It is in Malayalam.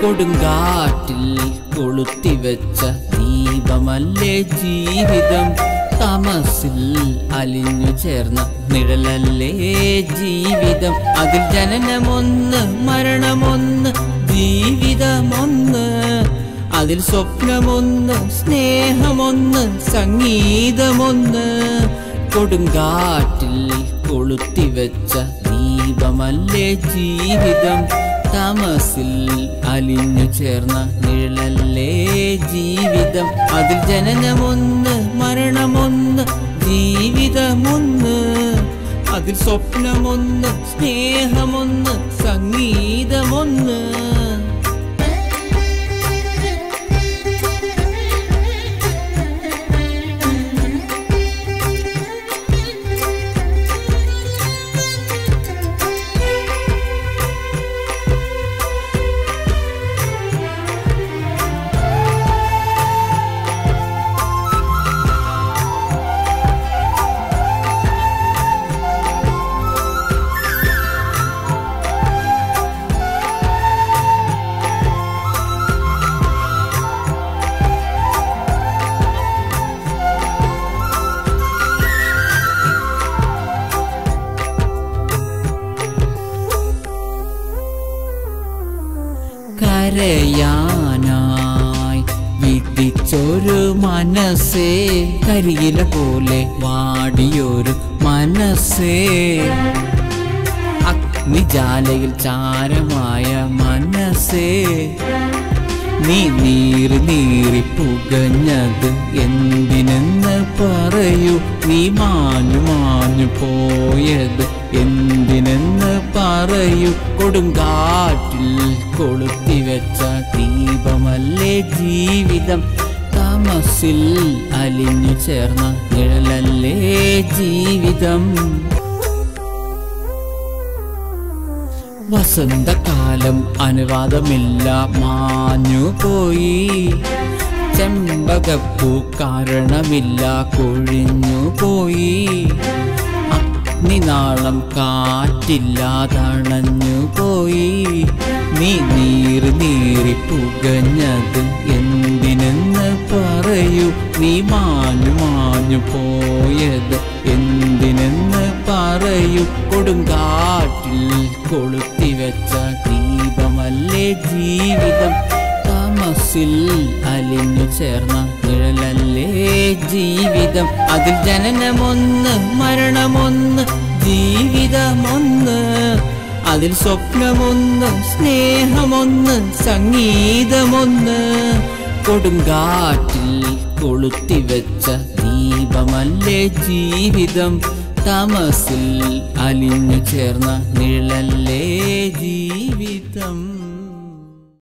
കൊടുങ്കാറ്റിൽ കൊളുത്തിവെച്ച ദീപമല്ലേ ജീവിതം തമസിൽ അലിഞ്ഞു ചേർന്ന നിഴലല്ലേ ജീവിതം അതിൽ ജനനമൊന്ന് മരണമൊന്ന് ജീവിതമൊന്ന് അതിൽ സ്വപ്നമൊന്ന് സ്നേഹമൊന്ന് സംഗീതമൊന്ന് കൊടുങ്കാറ്റിൽ കൊളുത്തിവെച്ച ദീപമല്ലേ ജീവിതം തമസിൽ അലിഞ്ഞു ചേർന്ന നിഴലല്ലേ ജീവിതം അതിൽ ജനനമൊന്ന് മരണമൊന്ന് ജീവിതമൊന്ന് അതിൽ സ്വപ്നമൊന്ന് സ്നേഹമൊന്ന് സംഗീതമൊന്ന് കരയാനായി വിധിച്ചൊരു മനസ്സേ കരിയില പോലെ വാടിയൊരു മനസ്സേ അഗ്നിജാലയിൽ ചാരമായ മനസ്സേ നീ നീറി നീറി പുകഞ്ഞത് എന്തിനെന്ന് പറയൂ നീ മാഞ്ഞു മാഞ്ഞു പോയത് എന്തിനെന്ന് പറയൂ കൊടുങ്കാറ്റിൽ കൊളുത്തിവെച്ച ദീപമല്ലേ ജീവിതം തമസിൽ അലിഞ്ഞു ചേർന്ന നിഴലല്ലേ ജീവിതം വസന്തകാലം അനുവാദമില്ല മാഞ്ഞു പോയി ചെമ്പകപ്പൂ കാരണമില്ല കൊഴിഞ്ഞു പോയി അഗ്നിനാളം കാറ്റില്ലാതണഞ്ഞു പോയി നീ നീറി നീറി പുകഞ്ഞത് എന്തിനെന്ന് പറയൂ നീ മാഞ്ഞു മാഞ്ഞു പോയത് എന്തിനെന്ന് പറയൂ കൊടുങ്കാറ്റിൽ കൊളുത്തിവെച്ച ദീപമല്ലേ ജീവിതം തമസിൽ അലിഞ്ഞു ചേർന്ന നിഴലല്ലേ ജീവിതം അതിൽ ജനനമൊന്ന് മരണമൊന്ന് ജീവിതമൊന്ന് അതിൽ സ്വപ്നമൊന്ന് സ്നേഹമൊന്ന് സംഗീതമൊന്ന് കൊടുങ്കാറ്റിൽ കൊളുത്തിവെച്ച ദീപമല്ലേ ജീവിതം തമസിൽ അലിഞ്ഞു ചേർന്ന നിഴലല്ലേ ജീവിതം